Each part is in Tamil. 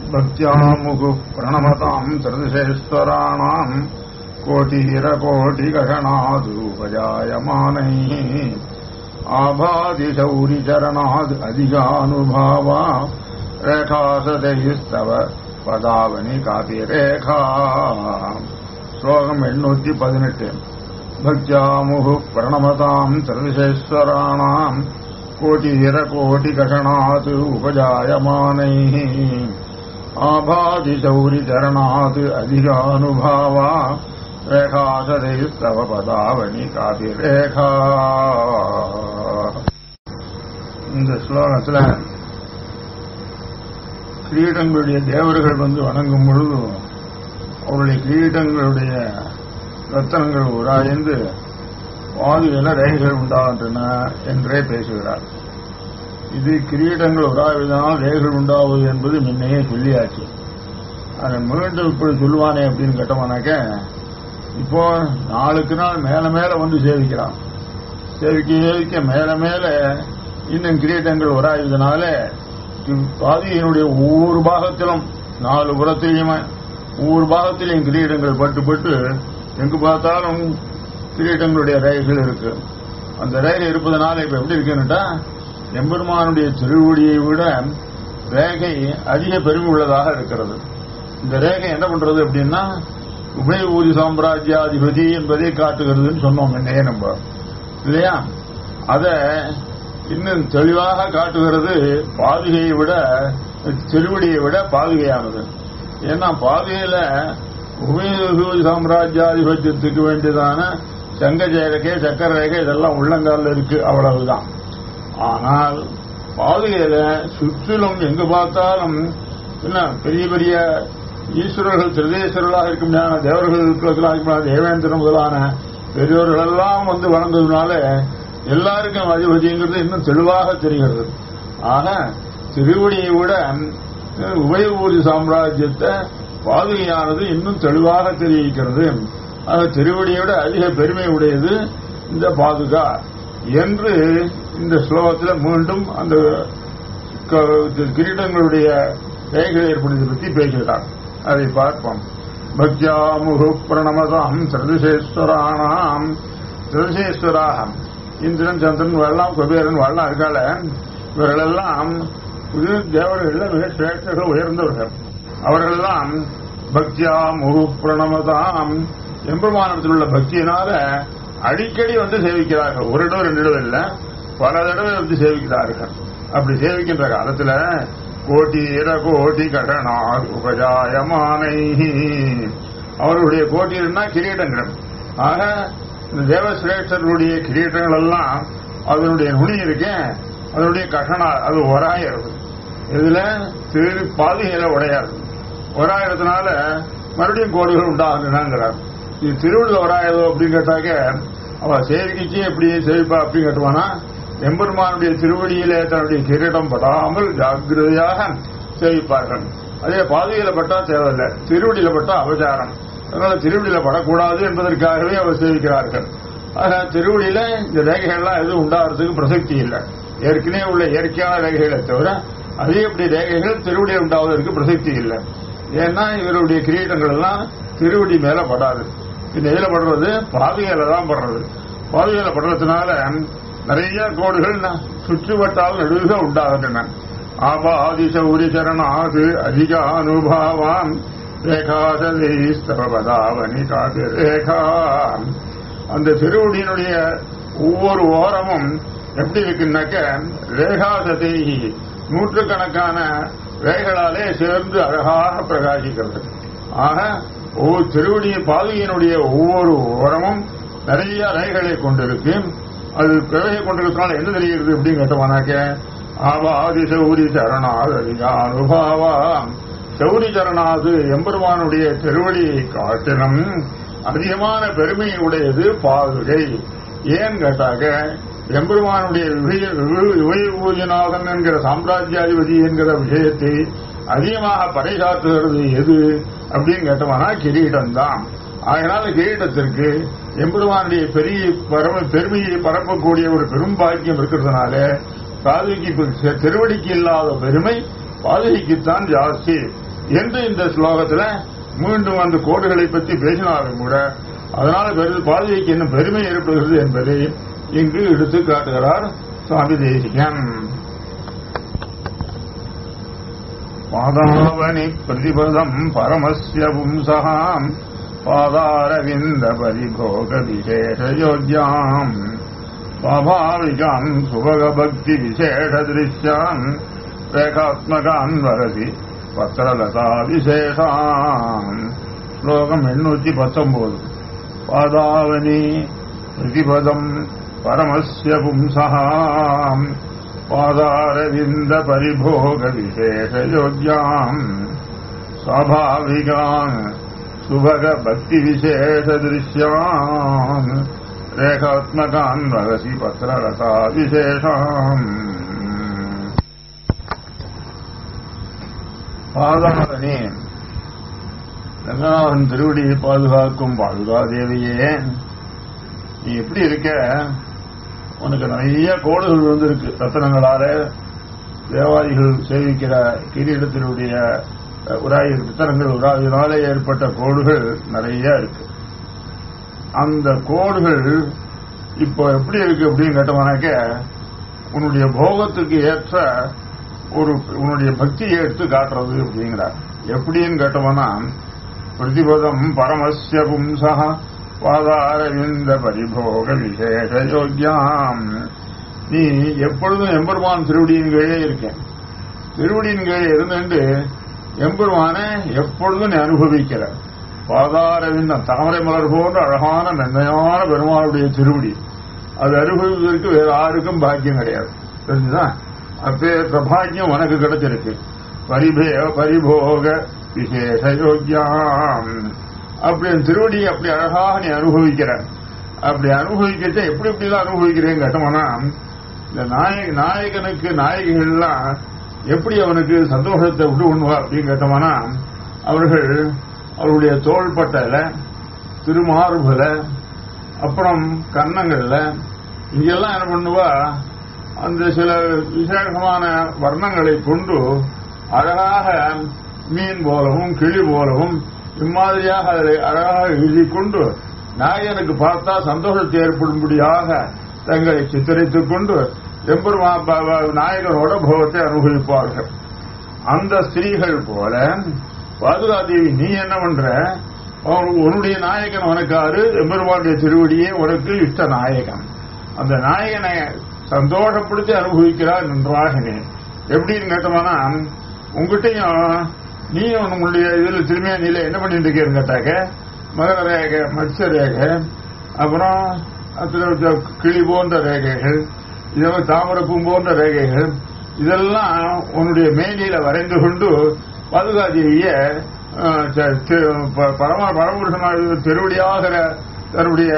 भक्त्यामुगुः प्रणमताम् त्रिदशेश्वराणाम् कोटिरकोटिगगणादुपजायमानैः आभादिशौरिचरणाद् अधिकानुभावा रेखासदैस्तव பதாவனி காபி ரேகா ஸ்லோகம் எண்ணூத்தி பதினெட்டு பக்தியாமுகு பிரணமதாம் சர்வசேஸ்வராணாம் கோட்டிர கோட்டி கஷணாத் உபஜாயமானை ஆபாதி சௌரி சரணாத் அதிகானுபாவா ரேகாசதைஸ்தவ பதாவனி காபி ரேகா இந்த ஸ்லோகத்துல கிரீடங்களுடைய தேவர்கள் வந்து வணங்கும் பொழுது அவருடைய கிரீடங்களுடைய ரத்தனங்கள் உராய்ந்து வாதியில ரேகைகள் உண்டாகின்றன என்றே பேசுகிறார் இது கிரீடங்கள் உராய்வதனால் ரேகைகள் உண்டாவது என்பது முன்னையே சொல்லியாச்சு அதை மீண்டும் இப்படி சொல்லுவானே அப்படின்னு கேட்டோம்னாக்க இப்போ நாளுக்கு நாள் மேல மேல வந்து சேவிக்கிறான் சேவிக்க சேவிக்க மேல மேல இன்னும் கிரீடங்கள் உராய்வதனால பாதியினுடைய ஒவ்வொரு பாகத்திலும் நாலு புறத்திலையுமே ஒவ்வொரு பாகத்திலையும் கிரீடங்கள் பட்டு பட்டு எங்கு பார்த்தாலும் கிரீடங்களுடைய ரேகைகள் இருக்கு அந்த ரேகை இருப்பதனால இப்ப எப்படி இருக்குன்னுட்டா எம்பெருமானுடைய திருவடியை விட ரேகை அதிக பெருமை உள்ளதாக இருக்கிறது இந்த ரேகை என்ன பண்றது அப்படின்னா உபய ஊதி சாம்ராஜ்யாதிபதி என்பதை காட்டுகிறதுன்னு சொன்னோம் என்னையே நம்ம இல்லையா அத இன்னும் தெளிவாக காட்டுகிறது பாதுகையை விட திருவடியை விட பாதுகையானது ஏன்னா பாதுகையில உபயோக சாம்ராஜ்யாதிபத்தியத்துக்கு வேண்டியதான சங்க ஜெயரகை சக்கர ரேகை இதெல்லாம் உள்ளங்காலில் இருக்கு அவ்வளவுதான் ஆனால் பாதுகையில சுற்றிலும் எங்கு பார்த்தாலும் என்ன பெரிய பெரிய ஈஸ்வரர்கள் திருதேஸ்வரர்களாக இருக்க முடியாத தேவர்கள் தேவேந்திரன் முதலான பெரியோர்கள் எல்லாம் வந்து வணங்குவதனால எல்லாருக்கும் அதிபதிங்கிறது இன்னும் தெளிவாக தெரிகிறது ஆக திருவடியை விட உபயபூதி சாம்ராஜ்யத்தை பாதுகையானது இன்னும் தெளிவாக தெரிவிக்கிறது ஆக திருவடியை விட அதிக பெருமை உடையது இந்த பாதுகா என்று இந்த ஸ்லோகத்தில் மீண்டும் அந்த கிரீடங்களுடைய ரேகைகள் ஏற்படுவதை பற்றி பேசுகிறார் அதை பார்ப்போம் பக்தியாமுகு பிரணமதாம் சதுசேஸ்வரானாம் சதுசேஸ்வராகம் இந்திரன் சந்திரன் வரலாம் குபேரன் வரலாம் இருக்கால இவர்களெல்லாம் புது தேவர்கள் மிக சிரேஷ்டர்கள் உயர்ந்தவர்கள் அவர்களெல்லாம் பக்தியா முகு பிரணமதாம் எம்பெருமானத்தில் உள்ள பக்தியினால அடிக்கடி வந்து சேவிக்கிறார்கள் ஒரு இடம் ரெண்டு இடம் இல்ல பல தடவை வந்து சேவிக்கிறார்கள் அப்படி சேவிக்கின்ற காலத்துல கோட்டி இர கோட்டி கடனா உபஜாயமானை அவர்களுடைய கோட்டினா கிரீடங்கள் ஆக இந்த தேவசிரேஷ்டருடைய கிரீட்டங்கள் எல்லாம் அதனுடைய நுனி இருக்கேன் அதனுடைய கஷனா அது ஒராயிரம் இதுல திரு பாதுகையில உடையாது ஒராயிரத்தினால மறுபடியும் கோடுகள் உண்டாகுங்கிறார் இது திருவிழா ஒராயிரம் அப்படின்னு கேட்டாக்க அவ சேவிக்கிச்சு எப்படி சேவிப்பா அப்படின்னு கேட்டுவானா எம்பெருமானுடைய திருவடியிலே தன்னுடைய கிரீடம் படாமல் ஜாகிரதையாக சேவிப்பார்கள் அதே பாதுகையில பட்டா தேவையில்லை திருவடியில பட்டா அபச்சாரம் அதனால திருவடியில படக்கூடாது என்பதற்காகவே அவர் சேவிக்கிறார்கள் ஆக திருவடியில இந்த ரேகைகள்லாம் எதுவும் உண்டாகிறதுக்கு பிரசக்தி இல்லை ஏற்கனவே உள்ள இயற்கையான ரேகைகளை தவிர அதிகப்படி ரேகைகள் திருவடியில் உண்டாவதற்கு பிரசக்தி இல்லை ஏன்னா இவருடைய கிரீடங்கள் எல்லாம் திருவடி மேல படாது இந்த இதுல படுறது பாதையில தான் படுறது பாதையில படுறதுனால நிறைய கோடுகள் சுற்றுவட்டால் நடுவுக உண்டாகின்றன ஆபாதிச உரிச்சரணாது அதிக அனுபாவாம் ரேகாதவதாவனி காது ரேகா அந்த திருவடியினுடைய ஒவ்வொரு ஓரமும் எப்படி இருக்குன்னாக்க ரேகாசதை நூற்றுக்கணக்கான ரேகளாலே சேர்ந்து அழகாக பிரகாசிக்கிறது ஆக ஒவ்வொரு திருவடிய பாதையினுடைய ஒவ்வொரு ஓரமும் நிறைய ரேகைகளை கொண்டிருக்கு அது பிறவை கொண்டிருக்கிறதுனால என்ன தெரிகிறது அப்படின்னு கேட்டோம்னாக்க ஆபாதி சௌரி சரணாது அனுபாவா சௌரி சரணாது எம்பெருமானுடைய திருவடியை காட்டிலும் அதிகமான பெருமை உடையது பாதுகை ஏன் கேட்டாக்க எம்பெருமானுடைய விபூஜநாதன் என்கிற சாம்ராஜ்யாதிபதி என்கிற விஷயத்தை அதிகமாக பறைசாற்றுகிறது எது அப்படின்னு கேட்டோம்னா கிரீடம் தான் அதனால கிரீடத்திற்கு எம்பெருமானுடைய பெரிய பரம பெருமையை பரப்பக்கூடிய ஒரு பெரும் பாக்கியம் இருக்கிறதுனால பாதுகைக்கு திருவடிக்கு இல்லாத பெருமை பாதுகைக்குத்தான் ஜாஸ்தி என்று இந்த ஸ்லோகத்துல மீண்டும் அந்த கோடுகளை பற்றி பேசினாலும் கூட அதனால பெரு பாதுகைக்கு என்ன பெருமை ஏற்படுகிறது என்பதை இங்கு எடுத்து காட்டுகிறார் சுவாமி தேசிகன் பாதாவனி பிரதிபதம் பரமஸ்ய பும்சகாம் பாதாரவிந்த பரிபோக விசேஷயோக்யாம் स्वाभाविकान् सुभगभक्तिविशेषदृश्यान् रेखात्मकान् वरसि பத்திரலதா விசேஷான் ஸ்லோகம் எண்ணூத்தி பத்தொன்பது பாதாவனி பிரதிபதம் பரமஸ்ய பும்சகாம் பாதாரவிந்த பரிபோக விசேஷயோக்யாம் स्वाभाविकान् सुभग भक्ति विशेष दृश्यान् रेखात्मकान् वदसि पत्ररथा विशेषाम् பாதாரணி ரங்கநாதன் திருவடியை பாதுகாக்கும் பாதுகாதேவியே நீ எப்படி இருக்க உனக்கு நிறைய கோடுகள் வந்திருக்கு ரத்தனங்களால தேவாதிகள் சேவிக்கிற கிரீடத்தினுடைய உராய் ரத்தனங்கள் உராயினாலே ஏற்பட்ட கோடுகள் நிறைய இருக்கு அந்த கோடுகள் இப்போ எப்படி இருக்கு அப்படின்னு கேட்டோம்னாக்க உன்னுடைய போகத்துக்கு ஏற்ற ஒரு உன்னுடைய பக்தியை எடுத்து காட்டுறது அப்படிங்கிறார் எப்படின்னு கேட்டோம்னா பிரதிபதம் பரமஸ்ய பும்சா பாதாரவிந்த பரிபோக விசேஷ யோக்கியாம் நீ எப்பொழுதும் எம்பெருமான் திருவடியின் கீழே இருக்கேன் திருவடியின் கீழே இருந்துட்டு எம்பெருமானை எப்பொழுதும் நீ அனுபவிக்கிற பாதாரவிந்தம் தாமரை மலர் போன்ற அழகான மென்மையான பெருமாளுடைய திருவடி அது அனுபவிப்பதற்கு வேற யாருக்கும் பாக்கியம் கிடையாது தெரிஞ்சுதான் அப்பேற்ற பாக்கியம் உனக்கு கிடைச்சிருக்கு பரிபே பரிபோக விசேஷ யோக்கியாம் அப்படி அந்த திருவடியை அப்படி அழகாக நீ அனுபவிக்கிற அப்படி அனுபவிக்கிறத எப்படி எப்படிலாம் அனுபவிக்கிறேன்னு கேட்டோம்னா இந்த நாயக நாயகனுக்கு நாயகிகள்லாம் எப்படி அவனுக்கு சந்தோஷத்தை விட்டு உண்ணுவா அப்படின்னு கேட்டோம்னா அவர்கள் அவருடைய தோள்பட்டையில திருமார்புல அப்புறம் கன்னங்கள்ல இங்கெல்லாம் என்ன பண்ணுவா அந்த சில விசேஷமான வர்ணங்களை கொண்டு அழகாக மீன் போலவும் கிளி போலவும் இம்மாதிரியாக அதை அழகாக எழுதி கொண்டு நாயகனுக்கு பார்த்தா சந்தோஷத்தை ஏற்படும்படியாக தங்களை சித்தரித்துக் கொண்டு எம்பெருமா நாயகனோட போகத்தை அனுபவிப்பார்கள் அந்த ஸ்திரீகள் போல பாதுகாதேவி நீ என்ன பண்ற உன்னுடைய நாயகன் உனக்காரு எம்பெருமானுடைய திருவடியே உனக்கு இஷ்ட நாயகன் அந்த நாயகனை சந்தோஷப்படுத்தி அனுபவிக்கிறார் நன்றாகனே எப்படின்னு கேட்டோம்னா உங்ககிட்டையும் நீ உங்களுடைய இதுல திருமேனியில என்ன பண்ணிட்டு இருக்கேன்னு கேட்டாக்க மகர ரேகை மத்ய ரேகை அப்புறம் அதுல கிளி போன்ற ரேகைகள் இதெல்லாம் தாமரப்பூ போன்ற ரேகைகள் இதெல்லாம் உன்னுடைய மேனியில வரைந்து கொண்டு பாதுகாதேவிய பரம பரமபுருஷனாக திருவடியாகிற தன்னுடைய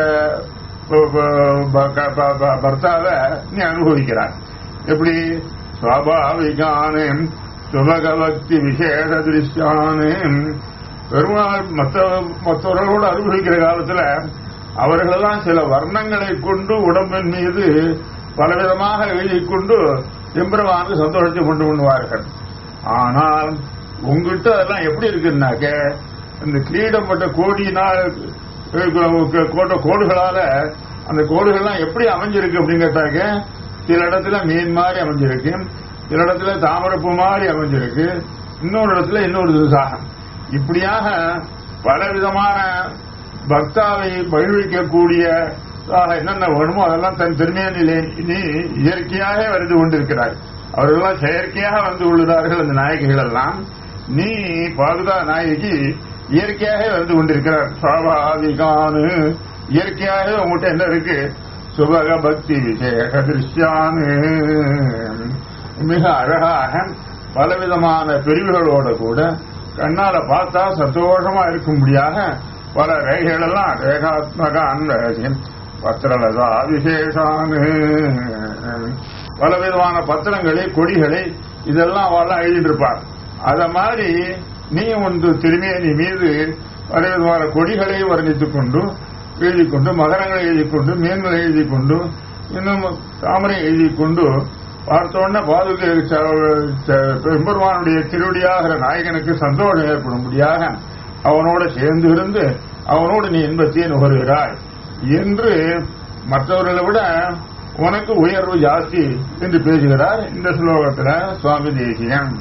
பர்த்தாவை நீ அனுபவிக்கிறாய் எப்படி சுவாபாவிகானே சுபகபக்தி விசேஷ திருஷ்யானே பெருமாள் மற்ற மற்றவர்களோடு அனுபவிக்கிற காலத்துல அவர்களெல்லாம் சில வர்ணங்களை கொண்டு உடம்பின் மீது பலவிதமாக எழுதிக் கொண்டு எம்பெருமானுக்கு சந்தோஷத்தை கொண்டு பண்ணுவார்கள் ஆனால் உங்ககிட்ட அதெல்லாம் எப்படி இருக்குன்னாக்க இந்த கிரீடப்பட்ட கோடியினால் கோட்ட கோடுகளால அந்த கோடுகள்லாம் எப்படி அமைஞ்சிருக்கு அப்படின்னு கேட்டாக்க சில இடத்துல மீன் மாதிரி அமைஞ்சிருக்கு சில இடத்துல தாமரப்பு மாதிரி அமைஞ்சிருக்கு இன்னொரு இடத்துல இன்னொரு திசாகம் இப்படியாக பல விதமான பக்தாவை மகிழ்விக்கக்கூடிய என்னென்ன வேணுமோ அதெல்லாம் தன் திருமேனிலே இனி இயற்கையாக வந்து கொண்டிருக்கிறார் அவர்களெல்லாம் செயற்கையாக வந்து உள்ளார்கள் அந்த நாயகிகள் எல்லாம் நீ பாதுகா நாயகி இயற்கையாக வந்து கொண்டிருக்கிறார் சுவாபாவிகானு இயற்கையாக உங்கள்கிட்ட என்ன இருக்கு சுபக பக்தி விசேஷ திருஷ்யானு மிக அழகாக பலவிதமான பிரிவுகளோட கூட கண்ணால பார்த்தா சந்தோஷமா இருக்கும்படியாக பல ரேகைகள் எல்லாம் ரேகாத்மக அன்வரசியம் பத்திரலதா விசேஷானு பலவிதமான பத்திரங்களை கொடிகளை இதெல்லாம் அவெல்லாம் எழுதிட்டு இருப்பார் அத மாதிரி நீ ஒன்று திருமேனி மீது பலவிதமான கொடிகளை வர்ணித்துக் கொண்டு எழுதிக் கொண்டு மகரங்களை எழுதிக் கொண்டு மீன்களை எழுதிக் கொண்டு இன்னும் தாமரை எழுதிக் கொண்டு பார்த்த உடனே பாதுகை பெரும்பெருமானுடைய திருவடியாகிற நாயகனுக்கு சந்தோஷம் ஏற்படும்படியாக அவனோட சேர்ந்து இருந்து அவனோடு நீ இன்பத்தை நுகர்கிறாய் என்று மற்றவர்களை விட உனக்கு உயர்வு ஜாஸ்தி என்று பேசுகிறார் இந்த ஸ்லோகத்தில் சுவாமி தேசியம்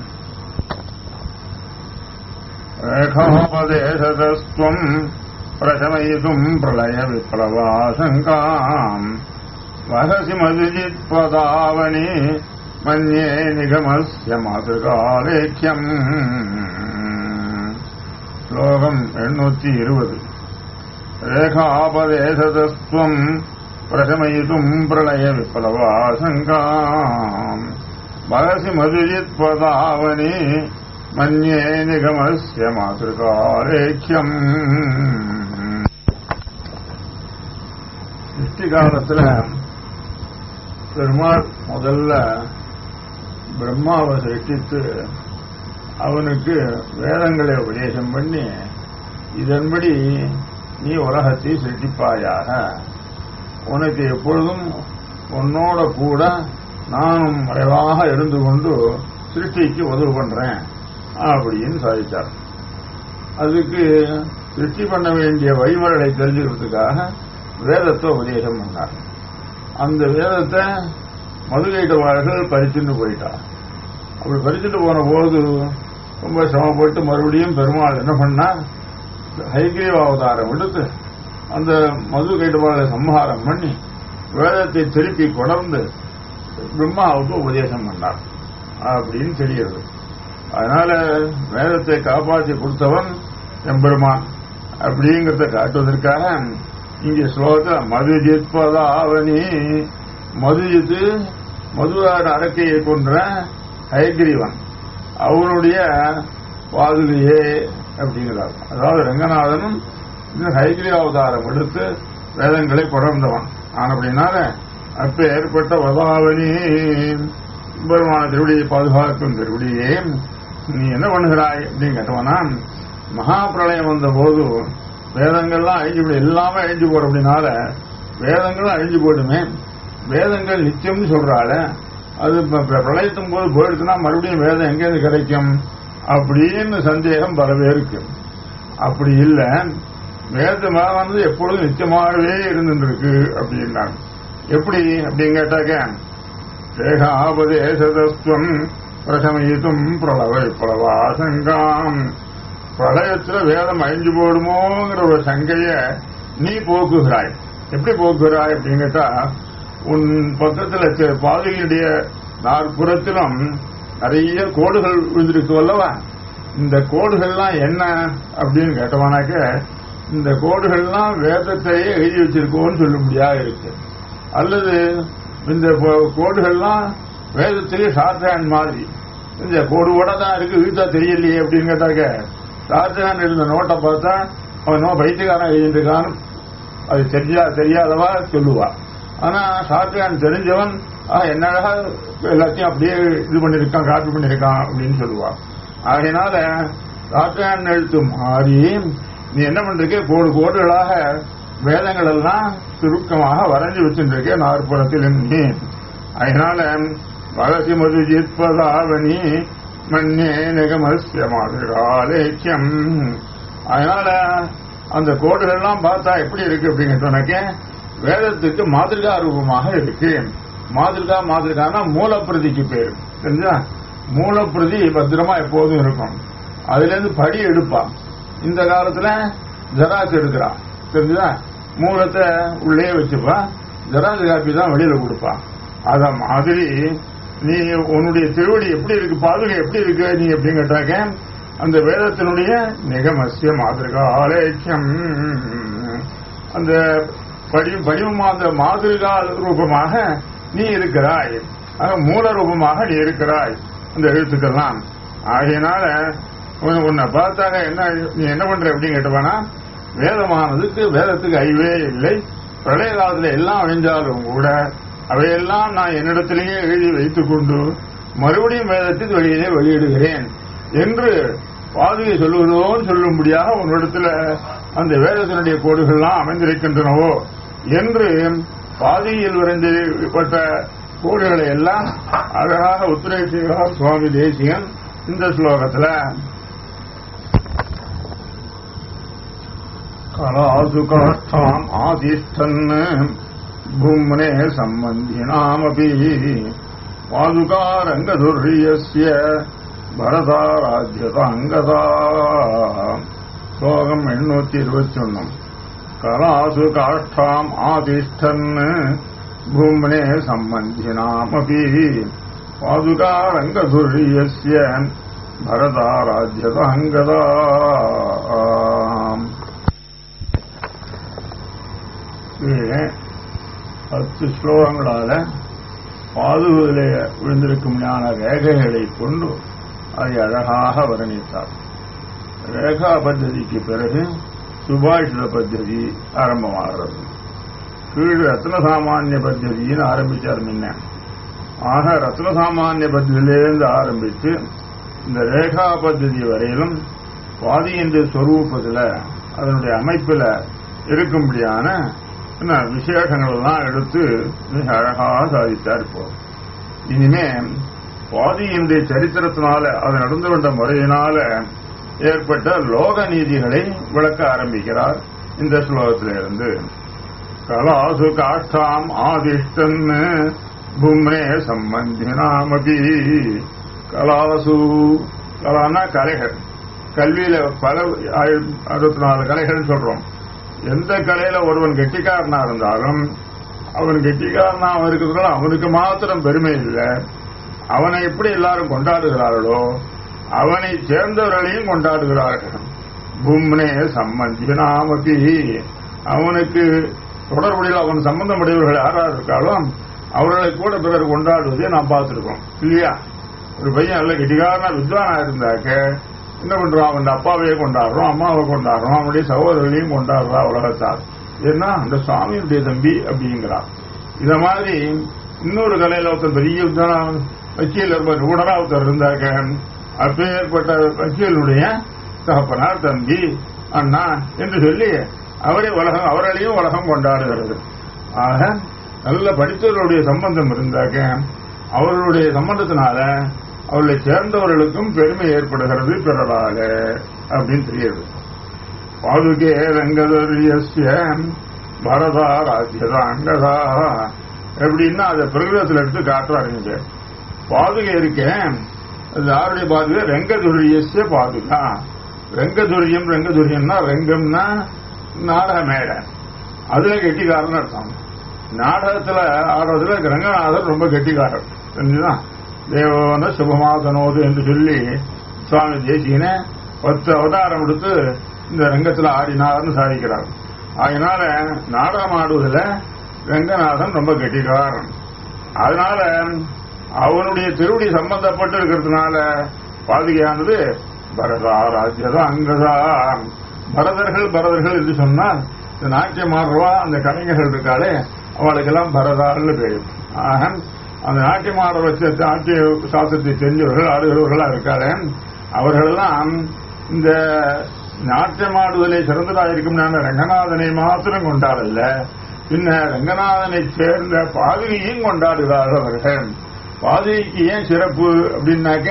ரேகாபதேசதஸ்துவம் பிரசமயிதும் பிரளய விப்ளவாசங்காம் வசசி மதுஜித் பதாவணி மன்யே நிகமஸ்ய மாதృகாலேக்கியம் ஸ்லோகம் எண்ணூத்தி இருபது ரேகாபதேசதஸ்துவம் பிரசமயிதும் பிரளய விப்ளவாசங்காம் வகசி மதுஜித் பதாவனி மன்யே நிகமஸ்ய மாதృகாலேக்கியம் சிருஷ்டி காலத்துல பெருமாள் முதல்ல பிரம்மாவை சிருஷ்டித்து அவனுக்கு வேதங்களை உபதேசம் பண்ணி இதன்படி நீ உலகத்தை சிருஷ்டிப்பாயாக உனக்கு எப்பொழுதும் உன்னோட கூட நானும் மறைவாக இருந்து கொண்டு சிருஷ்டிக்கு உதவி பண்றேன் அப்படின்னு சாதித்தார் அதுக்கு சிருஷ்டி பண்ண வேண்டிய வழிமுறைகளை தெரிஞ்சுக்கிறதுக்காக வேதத்தை உபதேசம் பண்ணார் அந்த வேதத்தை மதுகைட்டவார்கள் பறிச்சுட்டு போயிட்டார் அப்படி பறிச்சுட்டு போன போது ரொம்ப சிரமப்பட்டு மறுபடியும் பெருமாள் என்ன பண்ணார் ஹைகிரீவ அவதாரம் எடுத்து அந்த மது கைட்டுபாளை சம்ஹாரம் பண்ணி வேதத்தை திருப்பி கொடர்ந்து பிரம்மாவுக்கு உபதேசம் பண்ணார் அப்படின்னு தெரிகிறது அதனால வேதத்தை காப்பாற்றி கொடுத்தவன் எம்பெருமான் அப்படிங்கிறத காட்டுவதற்காக இங்கே ஸ்லோகத்தில் மது ஜித்பதாவனி மதுஜித்து மதுவார் அரக்கையை கொன்ற ஹயக்ரீவன் அவனுடைய பாதுகையே அப்படிங்கிறார் அதாவது ரங்கநாதனும் இந்த ஹைகிரி அவதாரம் எடுத்து வேதங்களை கொடர்ந்தவன் ஆன அப்படின்னால அப்ப ஏற்பட்ட வதாவனி பெருமான திருவடியை பாதுகாக்கும் திருவடியே நீ என்ன பண்ணுகிறாய் அப்படின்னு கேட்டவனா மகா பிரளயம் வந்த போது வேதங்கள்லாம் அழிஞ்சு போய் எல்லாமே அழிஞ்சு போற அப்படின்னால வேதங்களும் அழிஞ்சு போயிடுமே வேதங்கள் நித்தியம்னு சொல்றாள் அது பிரளயத்தும் போது போயிடுச்சுன்னா மறுபடியும் வேதம் எங்கேருந்து கிடைக்கும் அப்படின்னு சந்தேகம் பலவே இருக்கு அப்படி இல்லை வேதமானது எப்பொழுதும் நிச்சயமாகவே இருந்துருக்கு அப்படின்னாங்க எப்படி அப்படின்னு கேட்டாக்க தேகாபதேசதஸ்துவம் பிரசமயித்தும் பிரளவை பிரவாசங்காம் பிரளயத்துல வேதம் அழிஞ்சு போடுமோங்கிற ஒரு சங்கைய நீ போக்குகிறாய் எப்படி போக்குகிறாய் அப்படின்னு கேட்டா உன் பக்கத்துல பாதையினுடைய நாற்புறத்திலும் நிறைய கோடுகள் விழுந்திருக்கு அல்லவா இந்த கோடுகள்லாம் என்ன அப்படின்னு கேட்டவனாக்க இந்த கோடுகள்லாம் வேதத்தையே எழுதி வச்சிருக்கோன்னு சொல்ல முடியாது இருக்கு அல்லது இந்த கோடுகள்லாம் வேதத்திலேயே ஷார்ட்ஹேண்ட் மாதிரி இந்த கோடு கூட தான் இருக்கு வீட்டா தெரியலையே அப்படின்னு கேட்டாக்க ஷார்ட்ஹேண்ட் இருந்த நோட்டை பார்த்தா அவன் நோ பைத்தியக்காரன் எழுதிருக்கான்னு அது தெரியா தெரியாதவா சொல்லுவா ஆனா ஷார்ட்ஹேண்ட் தெரிஞ்சவன் என்ன அழகா எல்லாத்தையும் அப்படியே இது பண்ணிருக்கான் காப்பி பண்ணிருக்கான் அப்படின்னு சொல்லுவா ஆகையினால ஷார்ட்ஹேண்ட் எழுத்து மாறி நீ என்ன பண்றீங்க கோடு கோடுகளாக வேதங்கள் எல்லாம் சுருக்கமாக வரைஞ்சு வச்சுருக்க நாற்புறத்தில் நீ அதனால வகசி மது ஜித்பதாவணி மன்னே நிகமஸ்ய மாதிராலேக்கியம் அதனால அந்த கோடுகள்லாம் பார்த்தா எப்படி இருக்கு அப்படின்னு சொன்னக்க வேதத்துக்கு மாதிரிகா ரூபமாக இருக்கு மாதிரிகா மாதிரிகானா மூலப்பிரதிக்கு பேர் தெரிஞ்சா மூலப்பிரதி பத்திரமா எப்போதும் இருக்கும் அதுல இருந்து படி எடுப்பான் இந்த காலத்துல ஜெராக்ஸ் எடுக்கிறான் தெரிஞ்சுதா மூலத்தை உள்ளே வச்சுப்பான் ஜெராக்ஸ் காப்பி தான் வெளியில கொடுப்பான் அத மாதிரி நீ உன்னுடைய திருவடி எப்படி இருக்கு பாதுகை எப்படி இருக்கு நீ எப்படின்னு கேட்டாக்க அந்த வேதத்தினுடைய நிகமசிய மாதிரிகா ஆலேக்கியம் அந்த படி படிவமா அந்த மாதிரிகா ரூபமாக நீ இருக்கிறாய் மூல ரூபமாக நீ இருக்கிறாய் அந்த எழுத்துக்கெல்லாம் ஆகையினால உன்னை பார்த்தாங்க என்ன நீ என்ன பண்ற அப்படின்னு கேட்டவானா வேதமானதுக்கு வேதத்துக்கு அறிவே இல்லை பிரளய காலத்துல எல்லாம் அழிஞ்சாலும் கூட அவையெல்லாம் நான் என்னிடத்திலேயே எழுதி வைத்துக் கொண்டு மறுபடியும் வேதத்துக்கு வெளியிலே வெளியிடுகிறேன் என்று பாதுகை சொல்லுவதோன்னு சொல்லும்படியாக உன்னிடத்துல அந்த வேதத்தினுடைய கோடுகள்லாம் அமைந்திருக்கின்றனவோ என்று பாதியில் விரைந்துப்பட்ட கோடுகளை எல்லாம் அழகாக உத்திரேசிகிறார் சுவாமி தேசியன் இந்த ஸ்லோகத்துல கலாசு காஷ்டாம் ஆதிஷ்டன் பூம்னே சம்பந்தினாமபி பாதுகாரங்கதுர்யஸ்ய பரதாராஜ்யதாங்கதா ஸ்லோகம் எண்ணூத்தி இருபத்தி ஒன்னு கலாசு காஷ்டாம் ஆதிஷ்டன் பூம்னே சம்பந்தினாமபி பாதுகாரங்கதுர்யஸ்ய பரதாராஜ்யதாங்கதா இது பத்து ஸ்லோகங்களால பாதுகாலே விழுந்திருக்கும் ஞான ரேகைகளை கொண்டு அதை அழகாக வர்ணித்தார் ரேகா பத்ததிக்கு பிறகு சுபாஷித பத்ததி ஆரம்பமாகிறது கீழ் ரத்ன சாமானிய பத்ததின்னு ஆரம்பிச்சார் முன்ன ஆக ரத்ன சாமானிய பத்ததியிலேருந்து ஆரம்பித்து இந்த ரேகா பத்ததி வரையிலும் வாதி என்ற சொரூபத்தில் அதனுடைய அமைப்பில் இருக்கும்படியான என்ன விசேஷங்கள் எல்லாம் எடுத்து மிக அழகாக சாதித்தார் இப்போ இனிமே சுவாதியினுடைய சரித்திரத்தினால அது நடந்து கொண்ட முறையினால ஏற்பட்ட லோக நீதிகளை விளக்க ஆரம்பிக்கிறார் இந்த ஸ்லோகத்திலிருந்து கலாசு காஷ்டாம் ஆதிஷ்டன் பும்னே சம்பந்தினாமபி கலாசு கலானா கலைகள் கல்வியில பல அறுபத்தி நாலு கலைகள் சொல்றோம் எந்த கலையில ஒருவன் கெட்டிக்காரனா இருந்தாலும் அவன் கெட்டிக்காரனா இருக்கிறதுனால அவனுக்கு மாத்திரம் பெருமை இல்லை அவனை எப்படி எல்லாரும் கொண்டாடுகிறார்களோ அவனை சேர்ந்தவர்களையும் கொண்டாடுகிறார்கள் பூம்னே சம்பந்தினாமபி அவனுக்கு தொடர்புடைய அவன் சம்பந்தமுடையவர்கள் யாரா இருக்காளோ அவர்களை கூட பிறர் கொண்டாடுவதை நாம் பார்த்திருக்கோம் இல்லையா ஒரு பையன் நல்ல கெட்டிக்காரனா வித்வானா இருந்தாக்க என்ன பண்றான் அவன் அப்பாவையே கொண்டாடுறோம் அம்மாவை கொண்டாடுறோம் அவனுடைய சகோதரர்களையும் கொண்டாடுறா உலகத்தால் ஏன்னா அந்த சுவாமியுடைய தம்பி அப்படிங்கிறான் இத மாதிரி இன்னொரு கலையில ஒருத்தர் பெரிய வித்வான வக்கீல் உடனே ஒருத்தர் இருந்தாக்க அப்பேற்பட்ட வக்கீலுடைய தகப்பனார் தம்பி அண்ணா என்று சொல்லி அவரே உலகம் அவர்களையும் உலகம் கொண்டாடுகிறது ஆக நல்ல படித்தவர்களுடைய சம்பந்தம் இருந்தாக்க அவர்களுடைய சம்பந்தத்தினால அவர்களை சேர்ந்தவர்களுக்கும் பெருமை ஏற்படுகிறது பிறரால அப்படின்னு தெரியுது பாதுகே ரங்கதரியஸ்ய பரதா ராஜ்யதா அங்கதா எப்படின்னா அதை பிரகிருதத்தில் எடுத்து காட்டுறாருங்க பாதுகை இருக்கேன் அது யாருடைய பாதுகை ரெங்கதுரியஸ்ய பாதுகா ரெங்கதுரியம் ரெங்கதுரியம்னா ரெங்கம்னா நாடக மேடை அதுல கெட்டிக்காரன் அர்த்தம் நாடகத்துல ஆடுறதுல ரங்கநாதர் ரொம்ப கெட்டிக்காரர் தெரிஞ்சுதான் தேவன சுபமாதனோது என்று சொல்லி சுவாமி தேசியன பத்து அவதாரம் எடுத்து இந்த ரங்கத்தில் ஆடினார்னு சாதிக்கிறார் அதனால நாடகம் ஆடுவதில் ரங்கநாதன் ரொம்ப கெட்டிக்காரன் அதனால அவனுடைய திருவடி சம்பந்தப்பட்டு இருக்கிறதுனால பாதுகையானது பரதா ராஜ்யதா அங்கதா பரதர்கள் பரதர்கள் என்று சொன்னால் இந்த நாட்டியம் ஆடுறவா அந்த கலைஞர்கள் இருக்காளே அவளுக்கெல்லாம் பரதான்னு பேரு ஆக அந்த நாட்டியம் ஆட வச்ச நாட்டிய சாஸ்திரத்தை தெரிஞ்சவர்கள் ஆடுகிறவர்களா இருக்காளே அவர்களெல்லாம் இந்த நாட்டியமாடுதலை சிறந்ததாக இருக்கும் ரங்கநாதனை மாத்திரம் கொண்டாடல பின்ன ரங்கநாதனை சேர்ந்த பாதுகையும் கொண்டாடுகிறார்கள் அவர்கள் பாதுகைக்கு ஏன் சிறப்பு அப்படின்னாக்க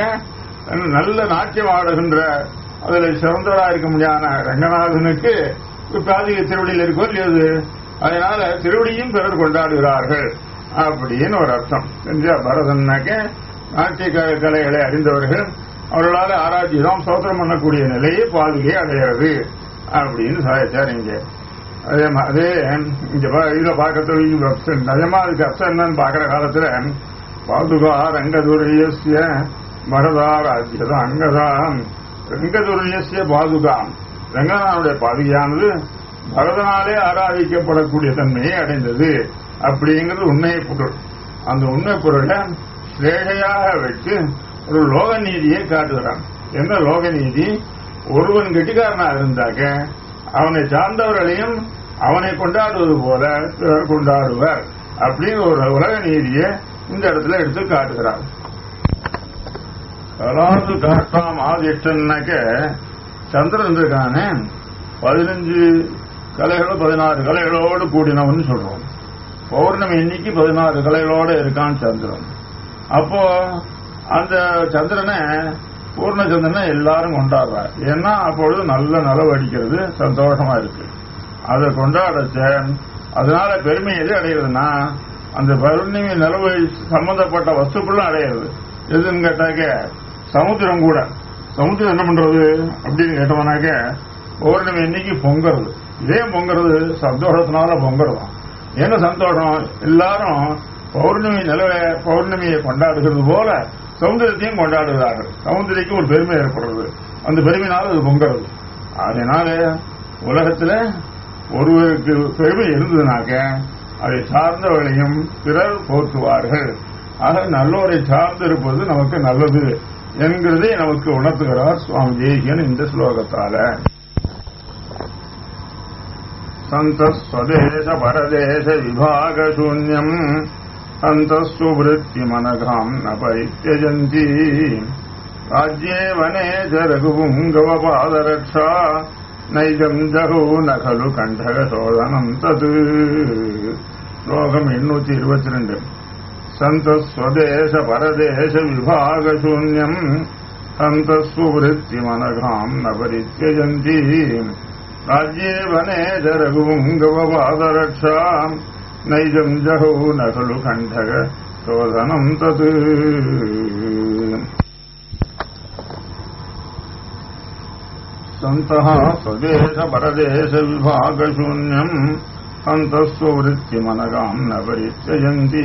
நல்ல நாட்டியம் ஆடுகின்ற அதுல சிறந்தவராக இருக்க முடியாத ரங்கநாதனுக்கு பாதுகை திருவடியில் இருக்கோ இல்லையாது அதனால திருவடியும் பிறர் கொண்டாடுகிறார்கள் அப்படின்னு ஒரு அர்த்தம் செஞ்சா பரதன்னாக்க நாட்டிய கலைகளை அறிந்தவர்கள் அவர்களால் ஆராய்ச்சிதான் சோதனம் பண்ணக்கூடிய நிலையை பாதுகை அடைகிறது அப்படின்னு சாதிச்சார் இங்க அதே அதே இங்க இதுல பார்க்கறது நிஜமா அதுக்கு அர்த்தம் என்னன்னு பாக்குற காலத்துல பாதுகா ரங்கதுரியசிய மரதா ராஜ்யதா அங்கதான் ரங்கதுரியசிய பாதுகா ரங்கநாதனுடைய பாதுகையானது பரதனாலே ஆராதிக்கப்படக்கூடிய தன்மையை அடைந்தது அப்படிங்கிறது உண்மையை பொருள் அந்த உண்மை பொருளை ஸ்ரேகையாக வச்சு ஒரு லோக நீதியை காட்டுகிறான் என்ன லோக நீதி ஒருவன் கெட்டிக்காரனா இருந்தாக்க அவனை சார்ந்தவர்களையும் அவனை கொண்டாடுவது போல பிறர் கொண்டாடுவர் அப்படின்னு ஒரு உலக நீதியை இந்த இடத்துல எடுத்து காட்டுகிறார் அதாவது காட்டாம் ஆதிஷ்டன்னாக்க சந்திரன் இருக்கானே பதினஞ்சு கலைகளும் பதினாறு கலைகளோடு கூடினவன் சொல்றோம் பௌர்ணமி இன்னைக்கு பதினாறு கலைகளோட இருக்கான் சந்திரன் அப்போ அந்த சந்திரனை பூர்ண சந்திரனை எல்லாரும் கொண்டாடுறார் ஏன்னா அப்பொழுது நல்ல நலவு அடிக்கிறது சந்தோஷமா இருக்கு அதை கொண்டாடச்ச அதனால பெருமை எது அடையிறதுன்னா அந்த பௌர்ணமி நிலவு சம்பந்தப்பட்ட வஸ்துக்களும் அடையிறது எதுன்னு கேட்டாக்க சமுத்திரம் கூட சமுத்திரம் என்ன பண்றது அப்படின்னு கேட்டோம்னாக்க பௌர்ணமி இன்னைக்கு பொங்கறது இதே பொங்கறது சந்தோஷத்தினால பொங்கறதாம் என்ன சந்தோஷம் எல்லாரும் பௌர்ணமி நிலவை பௌர்ணமியை கொண்டாடுகிறது போல சமுதிரத்தையும் கொண்டாடுகிறார்கள் சமுதிரைக்கு ஒரு பெருமை ஏற்படுறது அந்த பெருமையினால அது பொங்கறது அதனால உலகத்துல ஒருவருக்கு பெருமை இருந்ததுனாக்க அதை சார்ந்தவர்களையும் பிறர் போற்றுவார்கள் ஆக நல்லோரை சார்ந்து இருப்பது நமக்கு நல்லது என்கிறதை நமக்கு உணர்த்துகிறார் சுவாமி தேசியன் இந்த ஸ்லோகத்தால சந்தஸ்வதேச பரதேச விபாக சூன்யம் அந்தஸ்வருத்திமனகாம் ந பரித்தியஜந்தி ராஜ்யே வனே ச ரகுபுங்கவபாதரக்ஷா நைஜம் ஜகு நகலு கண்டக சோதனம் தது ஸ்லோகம் எண்ணூத்தி இருபத்தி ரெண்டு சந்தஸ்வதேச பரதேச விபாக சூன்யம் அந்தஸ்வருத்திமனகாம் ந பரித்தியஜந்தி राज्ये वने च रघुपुङ्गवपादरक्षा नैजम् जहौ न खलु कण्ठक शोधनम् तत् सन्तः स्वदेशपरदेशविभागशून्यम् अन्तस्ववृत्तिमनगाम् न परित्यजन्ति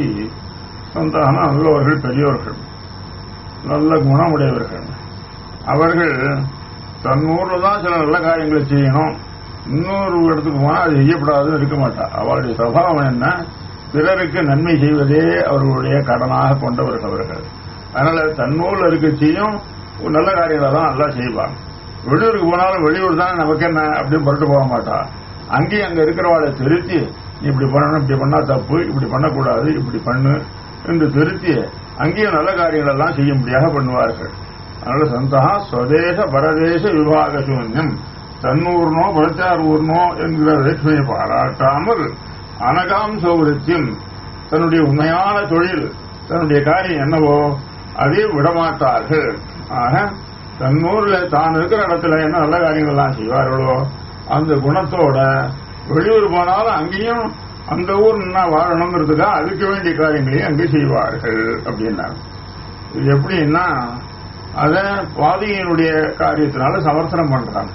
சந்தகன நல்லவர்கள் பெரியோர்கள் நல்ல குணமுடையவர்கள் அவர்கள் தன்னூர்ல தான் சில நல்ல காரியங்களை செய்யணும் இன்னொரு இடத்துக்கு போனா அது செய்யப்படாதுன்னு இருக்க மாட்டா அவளுடைய சபாவம் என்ன பிறருக்கு நன்மை செய்வதே அவர்களுடைய கடனாக கொண்டவர்கள் அவர்கள் அதனால தன்னூர்ல இருக்க செய்யும் நல்ல காரியங்களை தான் நல்லா செய்வாங்க வெளியூருக்கு போனாலும் வெளியூர் தான் நமக்கு என்ன அப்படின்னு புரட்டு போக மாட்டா அங்கேயும் அங்க இருக்கிறவாளை திருத்தி நீ இப்படி பண்ணணும் இப்படி பண்ணா தப்பு இப்படி பண்ணக்கூடாது இப்படி பண்ணு என்று திருத்தி அங்கேயும் நல்ல காரியங்கள் எல்லாம் செய்யும்படியாக பண்ணுவார்கள் அதனால சந்தா ஸ்வதேச பரதேச விபாக சூன்யம் தன்னூர்னோ பரச்சார் ஊர்னோ என்கிற வேற்றுமையை பாராட்டாமல் அனகாம் சௌரித்தியம் தன்னுடைய உண்மையான தொழில் தன்னுடைய காரியம் என்னவோ அதை விடமாட்டார்கள் ஆக தன்னூர்ல தான் இருக்கிற இடத்துல என்ன நல்ல காரியங்கள்லாம் செய்வார்களோ அந்த குணத்தோட வெளியூர் போனாலும் அங்கேயும் அந்த ஊர் என்ன வாழணுங்கிறதுக்காக அதுக்கு வேண்டிய காரியங்களையும் அங்கே செய்வார்கள் அப்படின்னாங்க இது எப்படின்னா அத பாதியினுடைய காரியத்தினால சமர்த்தனம் பண்றாங்க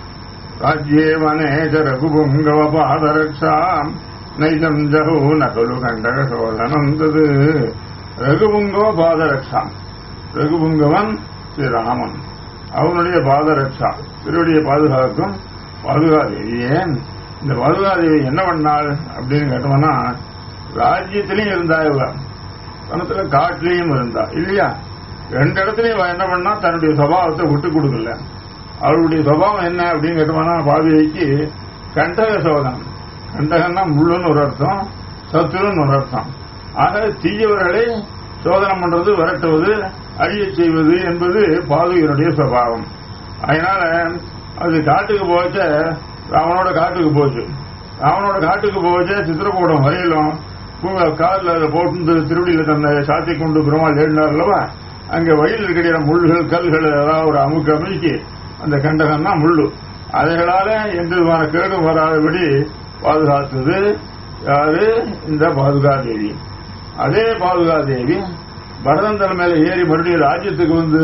ராஜ்யே வனேஜ ரகுபுங்கவ பாதரக்ஷா நைஜம் ஜகு நகலு கண்டக சோதனம் தது ரகுபுங்கவ பாதரக்ஷா ரகுபுங்கவன் ஸ்ரீராமன் அவனுடைய பாதரக்ஷா திருவடியை பாதுகாக்கும் பாதுகாதேவியே இந்த பாதுகாதேவி என்ன பண்ணாள் அப்படின்னு கேட்டோம்னா ராஜ்யத்திலையும் இருந்தா இவ பணத்துல காட்டிலையும் இருந்தா இல்லையா ரெண்டு இடத்துலயும் என்ன பண்ணா தன்னுடைய சுபாவத்தை விட்டு கொடுக்கல அவருடைய சுபாவம் என்ன அப்படின்னு கேட்டோம்னா பாதுகைக்கு கண்டக சோதனம் கண்டகம்னா முள்ளுன்னு ஒரு அர்த்தம் சத்துருன்னு ஒரு அர்த்தம் ஆக தீயவர்களை சோதனம் பண்றது விரட்டுவது அழிய செய்வது என்பது பாதுகையினுடைய சுபாவம் அதனால அது காட்டுக்கு போச்ச ராவனோட காட்டுக்கு போச்சு ராவனோட காட்டுக்கு போச்சு சித்திரக்கூடம் வரையிலும் காலில் அதை போட்டு திருவடியில தன்னை சாத்தி கொண்டு பெருமாள் ஏறினார் அல்லவா அங்க வழியில் இருக்கிற முள்ளுகள் கல்கள் ஏதாவது ஒரு அமுக்கு அமைக்கி அந்த கண்டகம்னா முள்ளு அதைகளால எந்த விதமான கேடும் வராதபடி பாதுகாத்தது யாரு இந்த பாதுகாதேவி அதே பாதுகாதேவி பரதன் தலை மேல ஏறி மறுபடியும் ராஜ்யத்துக்கு வந்து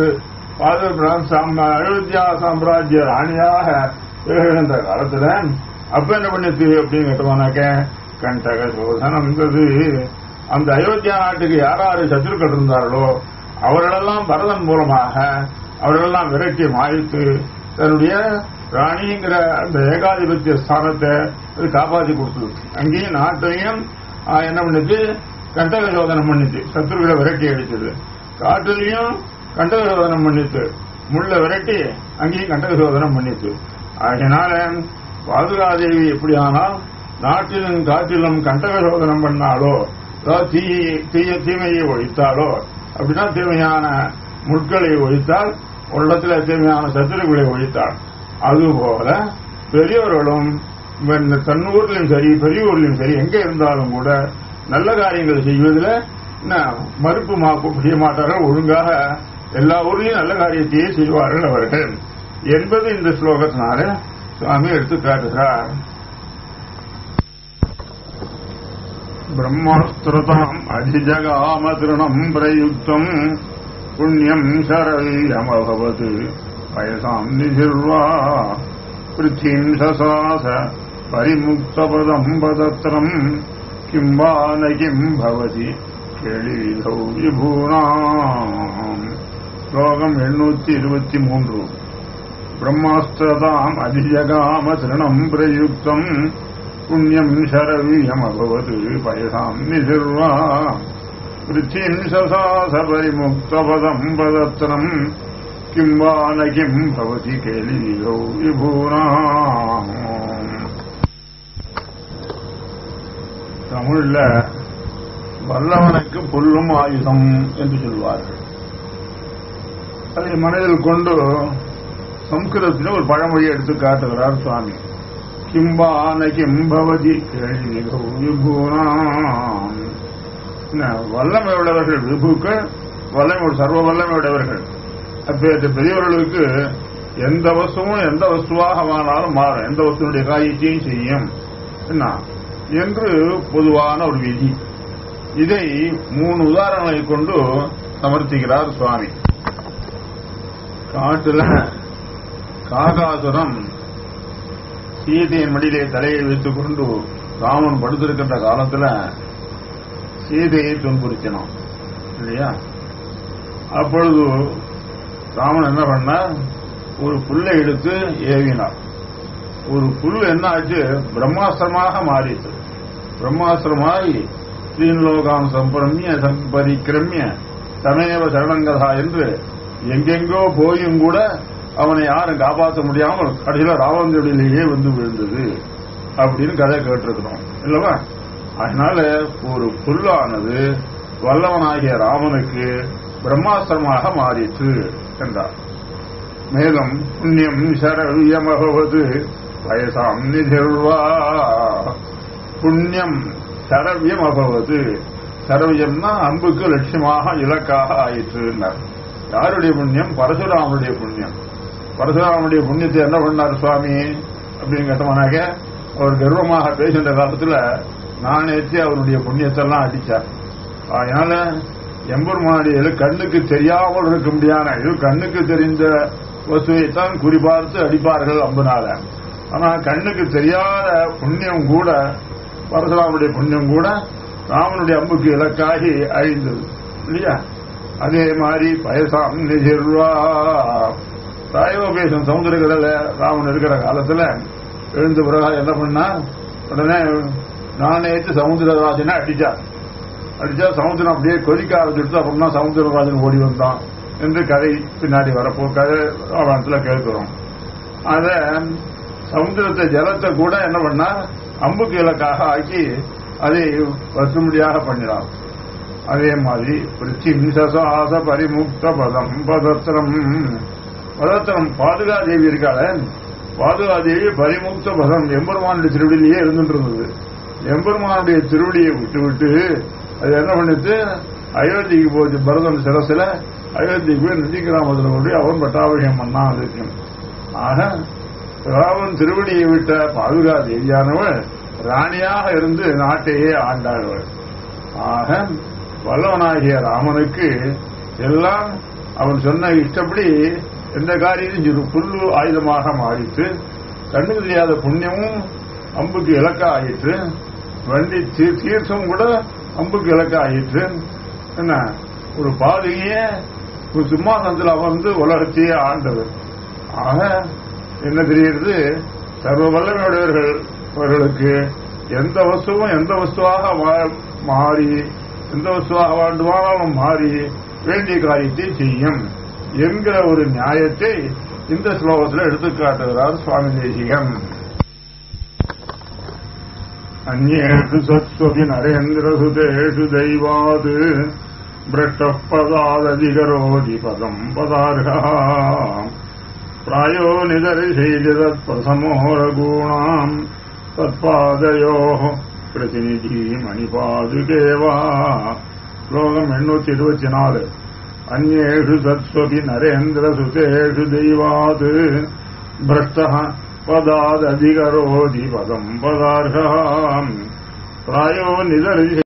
அயோத்தியா சாம்ராஜ்ய ராணியாக திகழ்கின்ற காலத்துல அப்ப என்ன பண்ணிச்சு அப்படின்னு கேட்டோம்னாக்க கண்டக சோதனம் அந்த அயோத்தியா நாட்டுக்கு யாராரு சத்துருக்கள் இருந்தார்களோ அவர்களெல்லாம் பரதன் மூலமாக அவர்களெல்லாம் விரட்டி மாய்த்து தன்னுடைய ராணிங்கிற அந்த ஏகாதிபத்திய ஸ்தானத்தை அது காப்பாற்றி கொடுத்தது அங்கேயும் நாட்டையும் என்ன பண்ணுச்சு கண்டக சோதனம் பண்ணிச்சு சத்துருக்களை விரட்டி அடிச்சது காட்டுலையும் கண்டக சோதனம் பண்ணிச்சு முள்ள விரட்டி அங்கேயும் கண்டக சோதனம் பண்ணிச்சு அதனால பாதுகாதேவி எப்படி ஆனால் நாட்டிலும் காட்டிலும் கண்டக சோதனம் பண்ணாலோ அதாவது தீ தீய தீமையை ஒழித்தாலோ அப்படின்னா தீமையான முட்களை ஒழித்தால் ஒரு இடத்துல தீமையான சத்துருக்களை ஒழித்தாள் அதுபோல பெரியவர்களும் இவன் தன் ஊர்லயும் சரி பெரிய ஊர்லயும் சரி எங்க இருந்தாலும் கூட நல்ல காரியங்கள் செய்வதில் என்ன, மறுப்பு மா- செய்ய மாட்டார்கள் ஒழுங்காக எல்லா ஊர்லயும் நல்ல காரியத்தையே செய்வார்கள் அவர்கள் என்பது இந்த ஸ்லோகத்தினால சுவாமி எடுத்து காட்டுகிறார் பிரம்மாஸ்திரதாம் அதிஜகாம திருணம் பிரயுக்தம் புண்ணியம் சரல்யமபவது வயசாம் நிசிர்வா பிருத்திம் சசாச பரிமுக்தபதம் பதத்திரம் கிம்பான கிம் பவதி கேளிதௌ விபூனாம் ஸ்லோகம் எண்ணூத்தி இருபத்தி மூன்று பிரம்மாஸ்திரதாம் அதிஜகாம திருணம் பிரயுக்தம் புண்ணியம் சரவியமபவது பயசாம் நிசிர்வா பிருத்திம் சசாச பரிமுக்தபதம் பதத்திரம் கிம்பான கிம் பவதி கேளிதோ விபூனாம் தமிழ்ல வல்லவனுக்கு புல்லும் ஆயுதம் என்று சொல்வார்கள் அதை மனதில் கொண்டு சம்ஸ்கிருதத்தில் ஒரு பழமொழி எடுத்து காட்டுகிறார் சுவாமி கிம்பான கிம்பவதி கேள்விகோ விபூனாம் என்ன, வல்லமை உள்ளவர்கள் விபுக்கள் வல்லமை சர்வ வல்லமை உடையவர்கள் அப்பேற்ற பெரியவர்களுக்கு எந்த வஸ்துவும் எந்த வஸ்துவாகவானாலும் மாறும் எந்த வஸ்துனுடைய காரியத்தையும் செய்யும் என்ன என்று பொதுவான ஒரு விதி இதை மூணு உதாரணங்களை கொண்டு சமர்ப்பிக்கிறார் சுவாமி காட்டுல காகாசுரம் சீதையின் மடியிலே தலையை வைத்துக் கொண்டு ராமன் படுத்திருக்கின்ற காலத்துல சீதையை துன்புறுத்தினான் இல்லையா அப்பொழுது ராமன் என்ன பண்ணார் ஒரு புல்லை எடுத்து ஏவினார் ஒரு புல் என்ன ஆச்சு பிரம்மாஸ்திரமாக மாறிட்டு பிரம்மாஸ்திரமாகி ஸ்ரீலோகாம் சம்பிரமிய சம்பரிக்கிரமிய சமேவ சரணங்கதா என்று எங்கெங்கோ போயும் கூட அவனை யாரும் காப்பாற்ற முடியாமல் கடைசியில ராவந்தியிலேயே வந்து விழுந்தது அப்படின்னு கதை கேட்டிருக்கிறோம் இல்லவா அதனால ஒரு புல்லானது வல்லவனாகிய ராமனுக்கு பிரம்மாஸ்திரமாக மாறிற்று என்றார் மேலும் புண்ணியம் சரவியமகவது வயசாம் நிதிர்வா புண்ணியம் சரவியம் அபவது சரவியம்னா அம்புக்கு லட்சியமாக இலக்காக ஆயிற்றுன்னார் யாருடைய புண்ணியம் பரசுராமனுடைய புண்ணியம் பரசுராமனுடைய புண்ணியத்தை என்ன பண்ணார் சுவாமி அப்படின்னு கேட்டோம்னாக்க அவர் கர்வமாக பேசுகின்ற காலத்துல நானேற்றி அவருடைய புண்ணியத்தெல்லாம் அடிச்சார் அதனால எம்பெருமானுடைய கண்ணுக்கு தெரியாமல் இருக்க முடியாத இது கண்ணுக்கு தெரிந்த வசுவைத்தான் குறிபார்த்து அடிப்பார்கள் அம்புனால ஆனா கண்ணுக்கு தெரியாத புண்ணியம் கூட பரசுராமனுடைய புண்ணியம் கூட ராமனுடைய அம்புக்கு இலக்காகி அழிந்தது இல்லையா அதே மாதிரி பயசாம் நிஜர்வா தாயோபேசம் சமுதிரக்கடல ராமன் இருக்கிற காலத்துல எழுந்த பிறகு என்ன பண்ணா உடனே நானேற்று சமுத்திரராஜனை அடிச்சார் அடிச்சா சமுத்திரம் அப்படியே கொதிக்க ஆரம்பிச்சுட்டு அப்புறம் தான் சமுத்திரராஜன் ஓடி வந்தான் என்று கதை பின்னாடி வரப்போ கதை ராமாயணத்துல கேட்கிறோம் அத சமுத்திரத்தை ஜலத்தை கூட என்ன பண்ணா அம்புக்கு இலக்காக ஆக்கி அதை வசுமடியாக பண்ணினான் அதே மாதிரி பிருத்திவிசசாச பரிமுக்த பதம் பதத்திரம் பதத்திரம் பாதுகாதேவி இருக்காள பாதுகாதேவி பரிமுக்த பதம் எம்பெருமானுடைய திருவடியிலேயே இருந்துட்டு இருந்தது எம்பெருமானுடைய திருவடியை விட்டு விட்டு அது என்ன பண்ணுச்சு அயோத்திக்கு போச்சு பரதன் சிரசில அயோத்திக்கு போய் நிதி கிராமத்தில் போய் அவன் பட்டாபிஷேகம் பண்ணான் அதுக்கு ஆக ராவன் திருவடியை விட்ட பாதுகா தேவியானவள் ராணியாக இருந்து நாட்டையே ஆண்டாள் ஆக வல்லவனாகிய ராமனுக்கு எல்லாம் அவன் சொன்ன இஷ்டப்படி எந்த காரியத்தையும் சிறு புல்லு ஆயுதமாக மாறிட்டு கண்ணுக்கு தெரியாத புண்ணியமும் அம்புக்கு இலக்க ஆயிற்று வண்டி தீ- தீர்த்தம் கூட அம்புக்கு இலக்க ஆயிற்று என்ன ஒரு பாதையே ஒரு சிம்மாசனத்தில் அமர்ந்து உலகத்தையே ஆண்டவர் ஆக என்ன தெரிகிறது சர்வ வல்லமையுடையவர்கள் அவர்களுக்கு எந்த வஸ்துவும் எந்த வஸ்துவாக மா- மாறி எந்த வஸ்துவாக வேண்டுமானாலும் மாறி வேண்டிய காரியத்தை செய்யும் என்கிற ஒரு நியாயத்தை இந்த ஸ்லோகத்தில் எடுத்துக்காட்டுகிறார் சுவாமி தேசிகம் அந்நேஷு சத்வபி நரேந்திரசுதேஷு தெய்வாத் பிரஷ்டः பதாததிகரோதி பதம் பதார்ஹா प्रायो निदर्शैजतत्प्रथमो रघूणाम् தத்பாதயோ பிரதிநிதி மணிபாதுகேவா ஸ்லோகம் எண்ணூத்தி இருபத்தி நாலு அந்நேஷு சத்ஸ்வபி நரேந்திர சுதேஷு தெய்வாத் பிரஷ்ட பதாததிகரோதி பதம் பதார்ஹாம் பிராயோ நிதர்சி